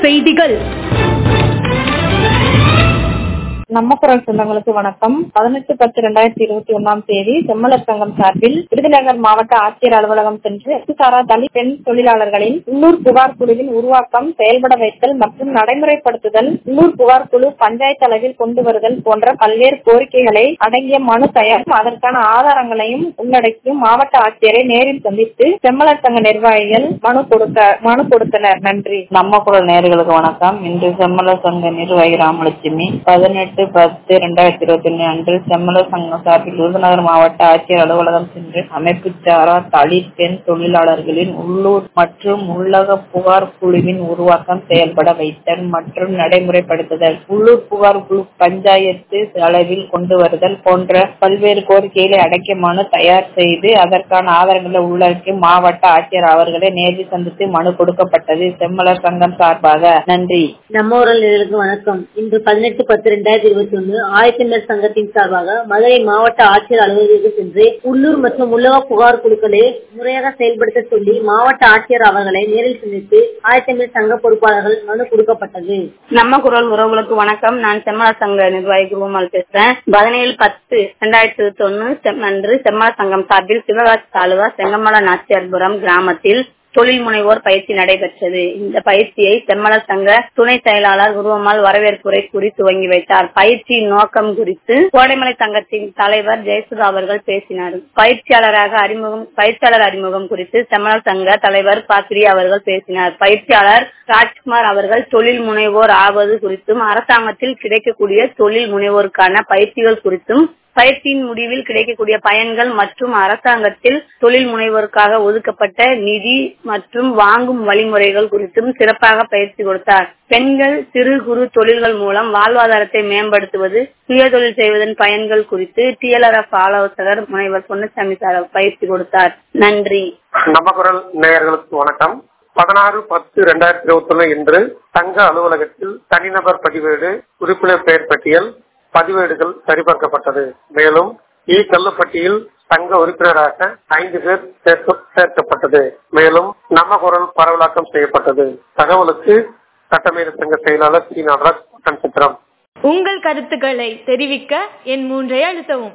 செய்திகள் நம்ம குரல் சொந்தங்களுக்கு வணக்கம் பதினெட்டு பத்து ரெண்டாயிரத்தி இருபத்தி ஒன்னாம் தேதி செம்மலர் சங்கம் சார்பில் விருதுநகர் மாவட்ட ஆட்சியர் அலுவலகம் சென்று சாரா தலித் பெண் தொழிலாளர்களின் உள்ளூர் புகார் குழுவின் உருவாக்கம் செயல்பட வைத்தல் மற்றும் நடைமுறைப்படுத்துதல் உள்ளூர் புகார் குழு பஞ்சாயத்து அளவில் கொண்டு வருதல் போன்ற பல்வேறு கோரிக்கைகளை அடங்கிய மனு தயார் அதற்கான ஆதாரங்களையும் உள்ளடக்கியும் மாவட்ட ஆட்சியரை நேரில் சந்தித்து செம்மலர் சங்க நிர்வாகிகள் மனு கொடுக்க மனு கொடுத்தனர் நன்றி நம்ம குரல் நேர்களுக்கு வணக்கம் இன்று செம்மலர் சங்க நிர்வாகி ராமலட்சுமி பதினெட்டு பத்து இரண்டாயிரத்தி இருபத்தி ஒன்னு அன்று செம்மலர் சங்கம் சார்பில் விருதுநகர் மாவட்ட ஆட்சியர் அலுவலகம் சென்று அமைப்பு சாரா தலித் பெண் தொழிலாளர்களின் உள்ளூர் மற்றும் உள்ளக புகார் குழுவின் உருவாக்கம் செயல்பட வைத்தல் மற்றும் நடைமுறைப்படுத்துதல் உள்ளூர் புகார் குழு பஞ்சாயத்து அளவில் கொண்டு வருதல் போன்ற பல்வேறு கோரிக்கைகளை அடக்கிய மனு தயார் செய்து அதற்கான ஆதாரங்களை உள்ளடக்கி மாவட்ட ஆட்சியர் அவர்களை நேரில் சந்தித்து மனு கொடுக்கப்பட்டது செம்மலர் சங்கம் சார்பாக நன்றி நம்ம ஊரல் நேயர்களுக்கு வணக்கம் இன்று பதினெட்டு பத்து ரெண்டாயிரத்தி இருபத்தி ஒன்று ஆயத்தமிழர் சங்கத்தின் சார்பாக மதுரை மாவட்ட ஆட்சியர் அலுவலகத்துக்கு சென்று உள்ளூர் மற்றும் உள்ளக புகார் குழுக்களை முறையாக செயல்படுத்த சொல்லி மாவட்ட ஆட்சியர் அவர்களை நேரில் சந்தித்து ஆயத்தமிழ் சங்க பொறுப்பாளர்கள் மனு கொடுக்கப்பட்டது நம்ம குரல் உறவுகளுக்கு வணக்கம் நான் செம்மல சங்க நிர்வாகி குருமால் பேசுறேன் பதினேழு பத்து ரெண்டாயிரத்தி இருபத்தி ஒன்னு அன்று செம்மல சங்கம் சார்பில் சிவகாசி தாலுகா செங்கமல நாச்சியார்புரம் கிராமத்தில் தொழில் முனைவோர் பயிற்சி நடைபெற்றது இந்த பயிற்சியை செம்மலர் சங்க துணை செயலாளர் குருவம்மாள் வரவேற்புரை கூறி துவங்கி வைத்தார் பயிற்சியின் நோக்கம் குறித்து கோடைமலை சங்கத்தின் தலைவர் ஜெயசுதா அவர்கள் பேசினார் பயிற்சியாளராக அறிமுகம் பயிற்சியாளர் அறிமுகம் குறித்து செம்மலர் சங்க தலைவர் பாத்திரி அவர்கள் பேசினார் பயிற்சியாளர் ராஜ்குமார் அவர்கள் தொழில் முனைவோர் ஆவது குறித்தும் அரசாங்கத்தில் கிடைக்கக்கூடிய தொழில் முனைவோருக்கான பயிற்சிகள் குறித்தும் பயிற்சியின் முடிவில் கிடைக்கக்கூடிய பயன்கள் மற்றும் அரசாங்கத்தில் தொழில் முனைவோருக்காக ஒதுக்கப்பட்ட நிதி மற்றும் வாங்கும் வழிமுறைகள் குறித்தும் சிறப்பாக பயிற்சி கொடுத்தார் பெண்கள் சிறு குறு தொழில்கள் மூலம் வாழ்வாதாரத்தை மேம்படுத்துவது சுய தொழில் செய்வதன் பயன்கள் குறித்து டிஎல்ஆர்எஃப் ஆலோசகர் முனைவர் பொன்னுசாமி சார் பயிற்சி கொடுத்தார் நன்றி நம்ம குரல் நேயர்களுக்கு வணக்கம் பதினாறு பத்து ரெண்டாயிரத்தி இருபத்தி ஒண்ணு இன்று சங்க அலுவலகத்தில் தனிநபர் பதிவேடு உறுப்பினர் பெயர் பட்டியல் பதிவேடுகள் சரிபார்க்கப்பட்டது மேலும் இ கல்லுப்பட்டியில் சங்க உறுப்பினராக ஐந்து பேர் சேர்க்கப்பட்டது மேலும் நம்ம குரல் பரவலாக்கம் செய்யப்பட்டது தகவலுக்கு சட்டமேத சங்க செயலாளர் சி நடராஜ் சித்திரம் உங்கள் கருத்துக்களை தெரிவிக்க என் மூன்றை அழுத்தவும்